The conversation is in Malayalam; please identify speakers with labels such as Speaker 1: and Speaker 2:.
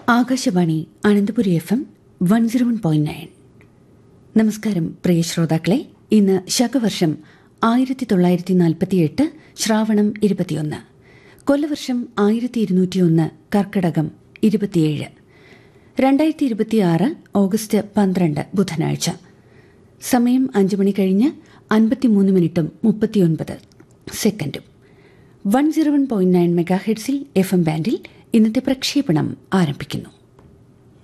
Speaker 1: Akashvani Ananthapuri F M one zero one point nine നമസ്കാരം പ്രിയ ശ്രോതാക്കളെ ഇന്ന് ശകവർഷം ആയിരത്തി തൊള്ളായിരത്തി നാൽപ്പത്തിയെട്ട് ശ്രാവണം ഇരുപത്തിയൊന്ന് കൊല്ലവർഷം ആയിരത്തി ഇരുന്നൂറ്റിയൊന്ന് കർക്കടകം ഇരുപത്തിയേഴ് രണ്ടായിരത്തി ഇരുപത്തിയാറ് ഓഗസ്റ്റ് പന്ത്രണ്ട് ബുധനാഴ്ച സമയം അഞ്ചു മണി കഴിഞ്ഞ് അൻപത്തിമൂന്ന് മിനിറ്റും മുപ്പത്തിയൊൻപത് സെക്കൻഡും one zero one point nine mega ഹെഡ്സിൽ എഫ് എം ബാൻഡിൽ ഇന്നത്തെ പ്രക്ഷേപണം ആരംഭിക്കുന്നു